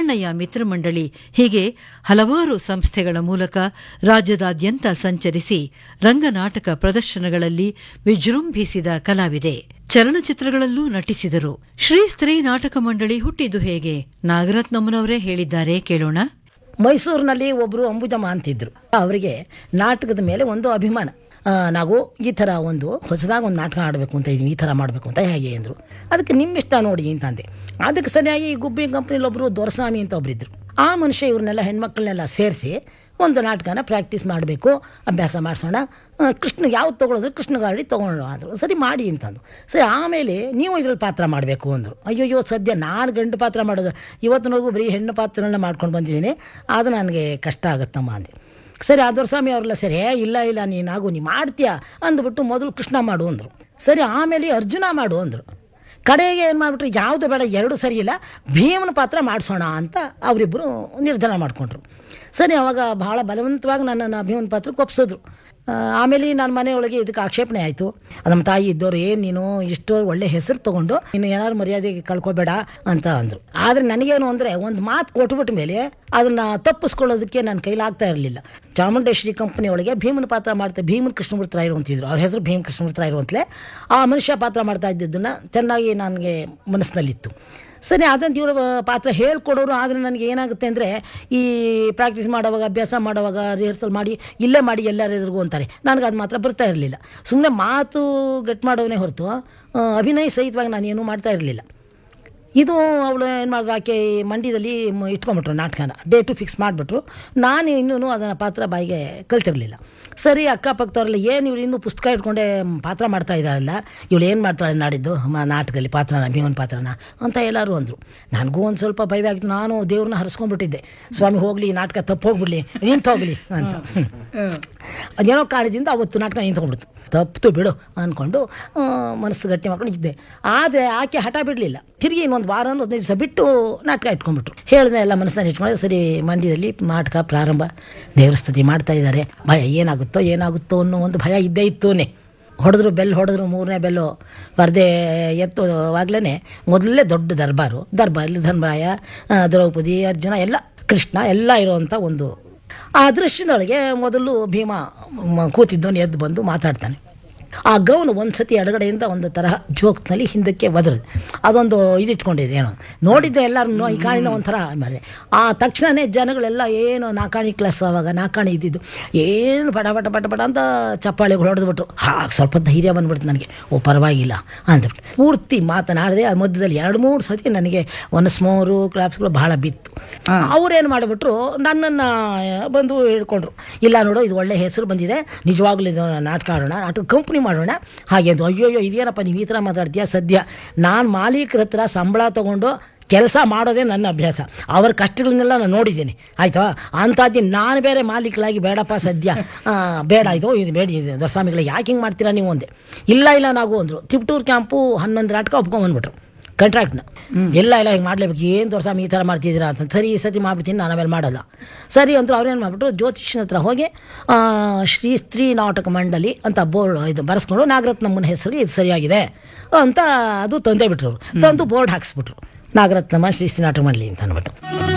ಹಿರಣ್ಣಯ್ಯ ಮಿತ್ರಮಂಡಳಿ ಹೀಗೆ ಹಲವಾರು ಸಂಸ್ಥೆಗಳ ಮೂಲಕ ರಾಜ್ಯದಾದ್ಯಂತ ಸಂಚರಿಸಿ ರಂಗನಾಟಕ ಪ್ರದರ್ಶನಗಳಲ್ಲಿ ವಿಜೃಂಭಿಸಿದ ಕಲಾವಿದೆ ಚಲನಚಿತ್ರಗಳಲ್ಲೂ ನಟಿಸಿದರು ಶ್ರೀ ಸ್ತ್ರೀ ನಾಟಕ ಮಂಡಳಿ ಹುಟ್ಟಿದ್ದು ಹೇಗೆ ನಾಗರತ್ನಮ್ಮನವರೇ ಹೇಳಿದ್ದಾರೆ ಕೇಳೋಣ ಮೈಸೂರಿನಲ್ಲಿ ಒಬ್ಬರು ಅಂಬುಜಮ್ಮ ಅಂತಿದ್ರು ಅವರಿಗೆ ನಾಟಕದ ಮೇಲೆ ಒಂದು ಅಭಿಮಾನ ಆ, ನಾವು ಈ ಥರ ಒಂದು ಹೊಸದಾಗಿ ಒಂದು ನಾಟಕ ಆಡಬೇಕು ಅಂತ ಇದೀವಿ ಈ ಥರ ಮಾಡಬೇಕು ಅಂತ ಹೇಗೆ ಅಂದರು ಅದಕ್ಕೆ ನಿಮ್ಮ ಇಷ್ಟ ನೋಡಿ ಅಂತಂದೆ ಅದಕ್ಕೆ ಸರಿಯಾಗಿ ಈ ಗುಬ್ಬಿ ಕಂಪ್ನಿಲಿ ಒಬ್ಬರು ದೊರಸ್ವಾಮಿ ಅಂತ ಒಬ್ಬರಿದ್ರು ಆ ಮನುಷ್ಯ ಇವ್ರನ್ನೆಲ್ಲ ಹೆಣ್ಮಕ್ಳನ್ನೆಲ್ಲ ಸೇರಿಸಿ ಒಂದು ನಾಟಕನ ಪ್ರಾಕ್ಟೀಸ್ ಮಾಡಬೇಕು ಅಭ್ಯಾಸ ಮಾಡಿಸೋಣ ಕೃಷ್ಣ ಯಾವ್ದು ತೊಗೊಳೋದ್ರು ಕೃಷ್ಣ ಗಾಡಿ ತೊಗೊಳ್ಳೋಣ ಅಂದರು ಸರಿ ಮಾಡಿ ಅಂತಂದು ಸರಿ ಆಮೇಲೆ ನೀವು ಇದ್ರಲ್ಲಿ ಪಾತ್ರ ಮಾಡಬೇಕು ಅಂದರು ಅಯ್ಯೋಯ್ಯೋ ಸದ್ಯ ನಾನು ಗಂಡು ಪಾತ್ರ ಮಾಡೋದು ಇವತ್ತಿನವರೆಗೂ ಬರೀ ಹೆಣ್ಣು ಪಾತ್ರಗಳನ್ನ ಮಾಡ್ಕೊಂಡು ಬಂದಿದ್ದೀನಿ ಅದು ನನಗೆ ಕಷ್ಟ ಆಗುತ್ತಮ್ಮ ಅಂದೆ ಸರಿ ಆ ದೊರಸ್ವಾಮಿ ಅವರೆಲ್ಲ ಸರಿ "ಏ, ಇಲ್ಲ ಇಲ್ಲ ನೀನಾಗು ನೀ ಮಾಡ್ತೀಯಾ ಅಂದ್ಬಿಟ್ಟು ಮೊದಲು ಕೃಷ್ಣ ಮಾಡು ಅಂದರು ಸರಿ ಆಮೇಲೆ ಅರ್ಜುನ ಮಾಡು ಅಂದರು ಕಡೆಗೆ ಏನು ಮಾಡಿಬಿಟ್ರು ಯಾವುದು ಬೇಡ ಎರಡೂ ಸರಿ ಇಲ್ಲ ಭೀಮನ ಪಾತ್ರ ಮಾಡಿಸೋಣ ಅಂತ ಅವರಿಬ್ಬರು ನಿರ್ಧಾರ ಮಾಡಿಕೊಂಡ್ರು ಸರಿ ಅವಾಗ ಭಾಳ ಬಲವಂತವಾಗಿ ನನ್ನನ್ನು ಭೀಮನ ಪಾತ್ರಕ್ಕೆ ಒಪ್ಸಿದ್ರು ಆ, ಆಮೇಲೆ ನನ್ನ ಮನೆಯೊಳಗೆ ಇದಕ್ಕೆ ಆಕ್ಷೇಪಣೆ ಆಯಿತು ನಮ್ಮ ತಾಯಿ ಇದ್ದವ್ರು ಏನು ನೀನು ಇಷ್ಟು ಒಳ್ಳೆ ಹೆಸರು ತೊಗೊಂಡು ನೀನು ಏನಾದ್ರು ಮರ್ಯಾದೆಗೆ ಕಳ್ಕೊಬೇಡ ಅಂತ ಅಂದರು ಆದರೆ ನನಗೇನು ಅಂದರೆ ಒಂದು ಮಾತು ಕೊಟ್ಬಿಟ್ಟ ಮೇಲೆ ಅದನ್ನು ತಪ್ಪಿಸ್ಕೊಳ್ಳೋದಕ್ಕೆ ನನ್ನ ಕೈಲಾಗ್ತಾ ಇರಲಿಲ್ಲ ಚಾಮುಂಡೇಶ್ವರಿ ಕಂಪ್ನಿ ಒಳಗೆ ಭೀಮನ ಪಾತ್ರ ಮಾಡ್ತಾ ಭೀಮನ್ ಕೃಷ್ಣಮೂರ್ತಿ ರಾಯರು ಅಂತಿದ್ರು ಅವ್ರ ಹೆಸರು ಭೀಮ್ ಕೃಷ್ಣಮೂರ್ತಿ ರಾಯರು ಅಂತಲೇ ಆ ಮನುಷ್ಯ ಪಾತ್ರ ಮಾಡ್ತಾ ಇದ್ದಿದ್ದನ್ನು ಚೆನ್ನಾಗಿ ನನಗೆ ಮನಸ್ಸಿನಲ್ಲಿತ್ತು ಸರಿ ಅದಂತ ಇವರು ಪಾತ್ರ ಹೇಳ್ಕೊಡೋರು ಆದರೆ ನನಗೆ ಏನಾಗುತ್ತೆ ಅಂದರೆ ಈ ಪ್ರಾಕ್ಟೀಸ್ ಮಾಡೋವಾಗ ಅಭ್ಯಾಸ ಮಾಡೋವಾಗ ರಿಹರ್ಸಲ್ ಮಾಡಿ ಇಲ್ಲೇ ಮಾಡಿ ಎಲ್ಲರ ಎದುರಿಗೂ ಅಂತಾರೆ ನನಗೆ ಅದು ಮಾತ್ರ ಬರ್ತಾ ಇರಲಿಲ್ಲ ಸುಮ್ಮನೆ ಮಾತು ಗಟ್ ಮಾಡೋನೇ ಹೊರತು ಆ, ಅಭಿನಯ ಸಹಿತವಾಗಿ ನಾನು ಏನೂ ಮಾಡ್ತಾ ಇರಲಿಲ್ಲ ಇದು ಅವಳು ಏನು ಮಾಡಿದ್ರು ಆಕೆ ಮಂಡ್ಯದಲ್ಲಿ ಮ- ಇಟ್ಕೊಂಬಿಟ್ರು ನಾಟಕನ ಡೇಟು ಫಿಕ್ಸ್ ಮಾಡಿಬಿಟ್ರು ನಾನು ಇನ್ನೂ ಅದನ್ನು ಪಾತ್ರ ಬಾಯಿಗೆ ಕಲ್ತಿರಲಿಲ್ಲ ಸರಿ ಅಕ್ಕಪಕ್ಕದವರೆಲ್ಲ ಏನು ಇವಳು ಇನ್ನೂ ಪುಸ್ತಕ ಇಟ್ಕೊಂಡೆ ಪಾತ್ರ ಮಾಡ್ತಾ ಇದ್ದಾರಲ್ಲ ಇವಳು ಏನು ಮಾಡ್ತಾಳೆ ನಾಡಿದ್ದು ಮ ನಾಟಕದಲ್ಲಿ ಪಾತ್ರನ ಭೀಮನ್ ಪಾತ್ರನ ಅಂತ ಎಲ್ಲರೂ ಅಂದರು ನನಗೂ ಒಂದು ಸ್ವಲ್ಪ ಭಯವಾಗಿತ್ತು ನಾನು ದೇವ್ರನ್ನ ಹರಿಸ್ಕೊಂಡ್ಬಿಟ್ಟಿದ್ದೆ ಸ್ವಾಮಿ ಹೋಗಲಿ ನಾಟಕ ತಪ್ಪು ಹೋಗ್ಬಿಡ್ಲಿ ನಿಂತು ಹೋಗಲಿ ಅಂತ ಅದೇನೋ ಕಾರಣದಿಂದ ಅವತ್ತು ನಾಟಕ ನಿಂತ್ಕೊಂಡ್ಬಿಡ್ತು ತಪ್ಪಿತು ಬಿಡು ಅಂದ್ಕೊಂಡು ಆ, ಮನಸ್ಸು ಗಟ್ಟಿ ಮಾಡ್ಕೊಂಡು ಇದ್ದೆ ಆದರೆ ಆಕೆ ಹಠ ಬಿಡಲಿಲ್ಲ ತಿರುಗಿ ಇನ್ನೊಂದು ವಾರ ಹದಿನೈದು ದಿವಸ ಬಿಟ್ಟು ನಾಟಕ ಇಟ್ಕೊಂಡ್ಬಿಟ್ರು ಹೇಳಿದ್ಮೇಲೆ ಎಲ್ಲ ಮನಸ್ಸನ್ನ ಇಟ್ಕೊಂಡು ಸರಿ ಮಂಡ್ಯದಲ್ಲಿ ನಾಟಕ ಪ್ರಾರಂಭ ದೇವ್ರ ಸ್ತುತಿ ಮಾಡ್ತಾ ಇದ್ದಾರೆ ಭಯ ಏನಾಗುತ್ತೋ ಏನಾಗುತ್ತೋ ಅನ್ನೋ ಒಂದು ಭಯ ಇದ್ದೇ ಇತ್ತೂನೆ ಹೊಡೆದ್ರು ಬೆಲ್ ಹೊಡೆದ್ರು ಮೂರನೇ ಬೆಲ್ಲು ಪರದೆ ಎತ್ತುವಾಗಲೇ ಮೊದಲೇ ದೊಡ್ಡ ದರ್ಬಾರು ದರ್ಬಾರಲ್ಲಿ ಧರ್ಮರಾಯ ಆ, ದ್ರೌಪದಿ ಅರ್ಜುನ ಎಲ್ಲ ಕೃಷ್ಣ ಎಲ್ಲ ಇರುವಂಥ ಒಂದು ಆ ದೃಶ್ಯದೊಳಗೆ ಮೊದಲು ಭೀಮ ಮ- ಕೂತಿದ್ದವನು ಎದ್ದು ಬಂದು ಮಾತಾಡ್ತಾನೆ ಆ ಗೌನು ಒಂದು ಸತಿ ಎಡಗಡೆಯಿಂದ ಒಂದು ತರಹ ಜೋಕ್ನಲ್ಲಿ ಹಿಂದಕ್ಕೆ ಒದರದು ಅದೊಂದು ಇದಿಟ್ಕೊಂಡಿದೆ ಏನೋ ನೋಡಿದ್ದೆ ಎಲ್ಲರೂ ಈ ಕಾಣಿಂದ ಒಂಥರ ಮಾಡಿದೆ ಆ ತಕ್ಷಣವೇ ಜನಗಳೆಲ್ಲ ಏನು ನಾಕಾಣಿ ಕ್ಲಾಸ್ ಅವಾಗ ನಾಕಾಣಿ ಇದ್ದಿದ್ದು ಏನು ಪಟ ಪಟ ಪಟ ಪಟ ಅಂತ ಚಪ್ಪಾಳಿಗಳು ಹೊಡೆದ್ಬಿಟ್ರು ಹಾಗೆ ಸ್ವಲ್ಪ ಧೈರ್ಯ ಬಂದ್ಬಿಡ್ತು ನನಗೆ ಓ ಪರವಾಗಿಲ್ಲ ಅಂದ್ಬಿಟ್ಟು ಪೂರ್ತಿ ಮಾತನಾಡಿದೆ ಆ ಮಧ್ಯದಲ್ಲಿ ಎರಡು ಮೂರು ಸತಿ ನನಗೆ ಒನ್ ಸ್ಮೋರು ಕ್ಲಾಪ್ಸ್ಗಳು ಬಹಳ ಬಿತ್ತು ಅವ್ರೇನು ಮಾಡಿಬಿಟ್ರು ನನ್ನನ್ನು ಬಂದು ಹಿಡ್ಕೊಂಡ್ರು ಇಲ್ಲ ನೋಡು ಇದು ಒಳ್ಳೆ ಹೆಸರು ಬಂದಿದೆ ನಿಜವಾಗ್ಲೂ ಇದು ನಾಟಕ ಆಡೋಣ ನಾಟಕ ಕಂಪ್ನಿ ಮಾಡೋಣ ಹಾಗೆ ಅಂದ್ರು. ಅಯ್ಯೋಯ್ಯೋ ಇದೇನಪ್ಪ ನೀವು ಈ ಥರ ಮಾತಾಡ್ತೀಯ ಸದ್ಯ ನಾನು ಮಾಲೀಕರ ಹತ್ರ ಸಂಬಳ ತೊಗೊಂಡು ಕೆಲಸ ಮಾಡೋದೇ ನನ್ನ ಅಭ್ಯಾಸ ಅವ್ರ ಕಷ್ಟಗಳನ್ನೆಲ್ಲ ನಾನು ನೋಡಿದ್ದೀನಿ ಆಯಿತಾ ಅಂಥದ್ದು ನಾನು ಬೇರೆ ಮಾಲೀಕಳಾಗಿ ಬೇಡಪ್ಪ ಸದ್ಯ ಆ, ಬೇಡ ಇದು ಇದು ಬೇಡ ಇದು ದೊರಸ್ವಾಮಿಗಳಿಗೆ ಯಾಕೆ ಹಿಂಗೆ ಮಾಡ್ತೀರಾ ನೀವು ಒಂದೇ ಇಲ್ಲ ಇಲ್ಲ ನಾವು ಅಂದರು ತಿಪ್ಟೂರು ಕ್ಯಾಂಪು ಹನ್ನೊಂದು ನಾಟಕ ಒಪ್ಕೊಂಬಂದ್ಬಿಟ್ರು ಕಾಂಟ್ರಾಕ್ಟ್ನ ಎಲ್ಲ ಎಲ್ಲ ಹಿಂಗೆ ಮಾಡಲೇಬೇಕು ಏನು ದೊರಸ್ವಾಮಿ ಈ ಥರ ಮಾಡ್ತಿದ್ದೀರಾ ಅಂತ ಸರಿ ಈ ಸತಿ ಮಾಡ್ಬಿಡ್ತೀನಿ ನಾನು ಆಮೇಲೆ ಮಾಡಲ್ಲ ಸರಿ ಅಂತೂ ಅವ್ರೇನು ಮಾಡಿಬಿಟ್ಟು ಜ್ಯೋತಿಷ್ಯನ ಹತ್ರ ಹೋಗಿ ಆ, ಶ್ರೀ ಸ್ತ್ರೀ ನಾಟಕ ಮಂಡಳಿ ಅಂತ ಬೋರ್ಡ್ ಇದು ಬರೆಸ್ಕೊಂಡು ನಾಗರತ್ನಮ್ಮನ ಹೆಸರು ಇದು ಸರಿಯಾಗಿದೆ ಅಂತ ಅದು ತಂದೆ ಬಿಟ್ರು ಅವ್ರು. ತಂದು ಬೋರ್ಡ್ ಹಾಕ್ಸ್ಬಿಟ್ರು ನಾಗರತ್ನಮ್ಮ ಶ್ರೀ ಸ್ತ್ರೀ ನಾಟಕ ಮಂಡಳಿ ಅಂತ ಅಂದ್ಬಿಟ್ಟು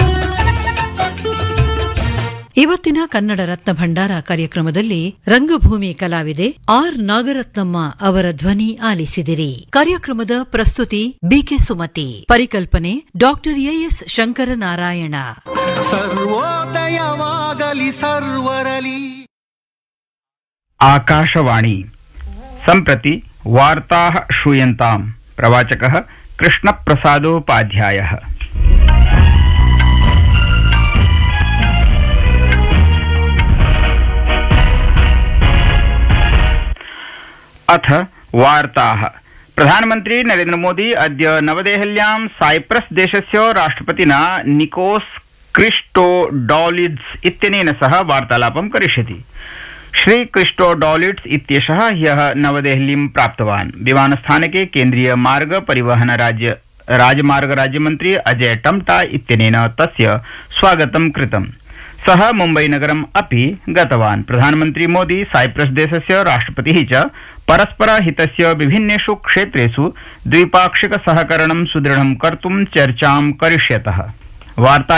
ಇವತ್ತಿನ ಕನ್ನಡ ರತ್ನ ಭಂಡಾರ ಕಾರ್ಯಕ್ರಮದಲ್ಲಿ ರಂಗಭೂಮಿ ಕಲಾವಿದೆ ಆರ್ ನಾಗರತ್ನಮ್ಮ ಅವರ ಧ್ವನಿ ಆಲಿಸಿದಿರಿ ಕಾರ್ಯಕ್ರಮದ ಪ್ರಸ್ತುತಿ ಬಿಕೆ ಸುಮತಿ ಪರಿಕಲ್ಪನೆ ಡಾಕ್ಟರ್ ಎಎಸ್ ಶಂಕರನಾರಾಯಣ ಸರ್ವೋದಯವಾಗಲಿ ಸರ್ವರಲಿ आकाशवाणी सम्प्रति वार्ताः श्रूयन्ताम् प्रवाचकः कृष्णप्रसादोपाध्यायः अथ वार्ताः प्रधानमन्त्री नरेन्द्रमोदी अद्य नवदेहल्यां साइप्रस् देशस्य राष्ट्रपतिना निकोस् क्रिस्टोडॉलिड्स् इत्यनेन सह वार्तालापं करिष्यति श्रीक्रिस्टोडॉलिड्स् इत्येषः ह्यः नवदेहलीं प्राप्तवान् विमानस्थानके केन्द्रीय मार्ग परिवहन राज्य राजमार्ग राज्यमन्त्री अजय टम्टा इत्यनेन तस्य स्वागतं कृतम् सः मुम्बईनगरम् अपि गतवान् प्रधानमन्त्री मोदी साइप्रस् देशस्य राष्ट्रपतिः च परस्परहितस्य विभिन्नेषु क्षेत्रेषु द्विपाक्षिक सहकरणं सुदृढं कर्तुं चर्चां करिष्यतः वार्ता